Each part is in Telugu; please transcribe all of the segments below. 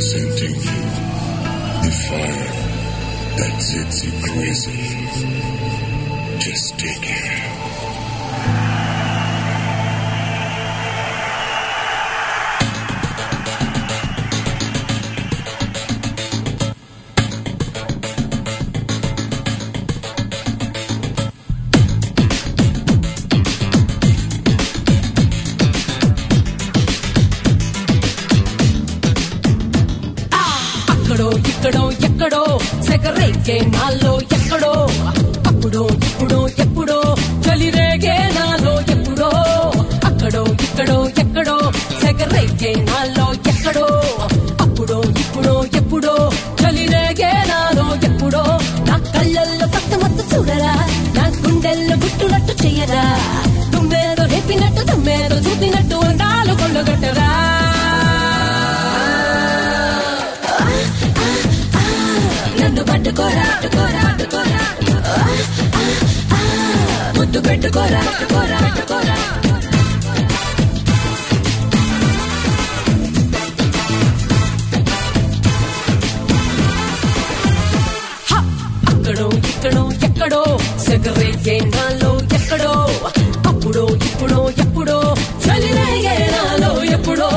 presenting you the fire that sets you crazy. Just take it. అక్కడో ఇక్కడో ఎక్కడో సెగరేగే నాలో ఎక్కడో అప్పుడో ఇప్పుడో ఎప్పుడో చలిరేగే నాలో ఎప్పుడో అక్కడో ఇక్కడో ఎక్కడో సెగరేగే నాలో ఎక్కడో అప్పుడో ఇప్పుడో ఎప్పుడో చలిరేగే నాలో ఎప్పుడో నా కళ్ళల్లో కొత్త మత్తు చూడరా నా గుండెల్లో గుట్టునట్టు చెయ్యరా తుమ్మేదో రేపినట్టు తుమ్మేదో చూపినట్టు అందాలు కొండగట్టరా నన్ను పట్టుకోరా పట్టుకోరా పట్టుకోరా ఆ, ఆ, ఆ, ముద్దు పెట్టుకోరా పెట్టుకోరా పెట్టుకోరా హ! అక్కడో ఇక్కడో ఎక్కడో సెగరేగే నాలో ఎక్కడో అప్పుడో ఇప్పుడో ఎప్పుడో చలిరేగే నాలో ఎప్పుడో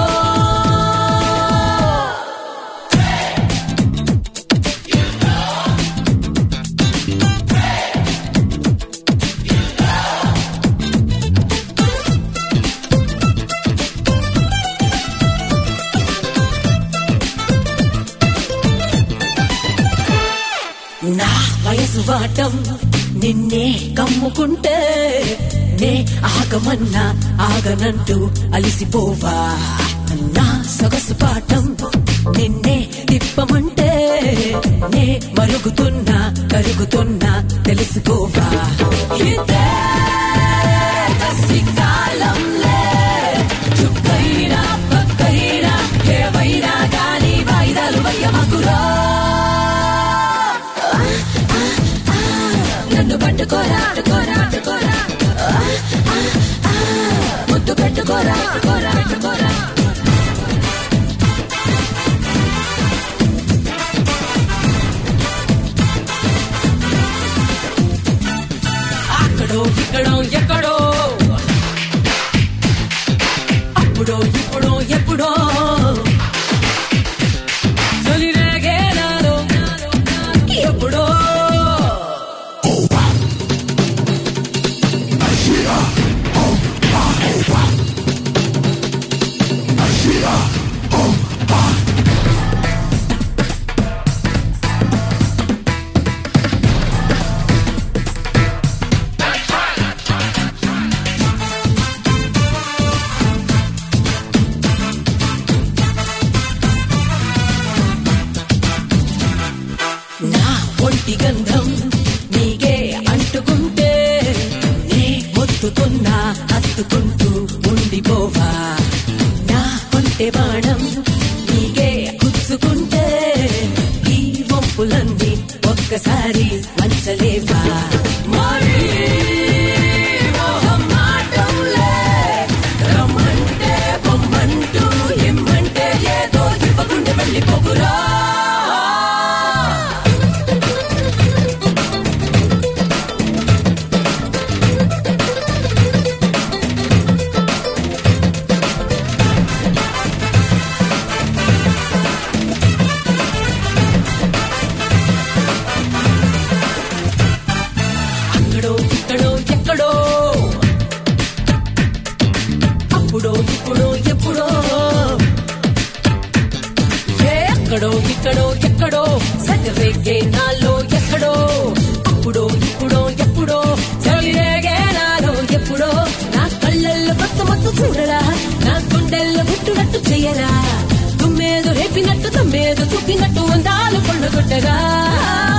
నా వయసు వాటం నిన్నే కమ్ముకుంటే నే ఆగమన్నా ఆగనంటూ అలిసిపోవా నా సొగసు పాఠం నిన్నే తిప్పమంటే నే మరుగుతున్నా కరుగుతున్నా తెలుసుకోవా ఇదే కసికాలంలే చుక్కైనా పక్కైనా ఏవైనా గాలి వాయిదాలు వయ్యమకురా నన్ను పట్టుకోరా పట్టుకోరా పట్టుకోరా ఆ, ఆ, ఆ, ముద్దు పెట్టుకోరా పెట్టుకోరా పెట్టుకోరా అక్కడో ఇక్కడో ఎక్కడో అప్పుడో ఇప్పుడో ఎప్పుడో చలిరేగే నాలో ఎప్పుడో నా ఒంటి గంధం నీకే అంటుకుంటే నే మొత్తుతున్నా హత్తుకుంటూ ఉండిపోవా నా ఒంటె బాణం నీకే గుచ్చుకుంటే ఈ వంపులన్నీ ఒక్కసారి వంచలేవా మరీ మోహం మాటంలే రమ్మంటే పొమ్మంటూ ఇమ్మంటే ఏదో ఇవ్వకుండా వెళ్ళిపోకురా అక్కడో ఇక్కడో ఎక్కడో అప్పుడో ఇప్పుడో ఎప్పుడో ఏ అక్కడో ఇక్కడో ఎక్కడో సగరేగే నాలో ఎక్కడో అప్పుడో ఇప్పుడో ఎప్పుడో చలిరేగే నాలో ఎప్పుడో నా కళ్ళల్లో కొత్త మొత్తం చూడరా నా గుండెల్లో పుట్టునట్టు చెయ్యరా తుమ్మేదో రేపినట్టు తమ్మేదో చూపినట్టు అందాలు కొల్లగొట్టరా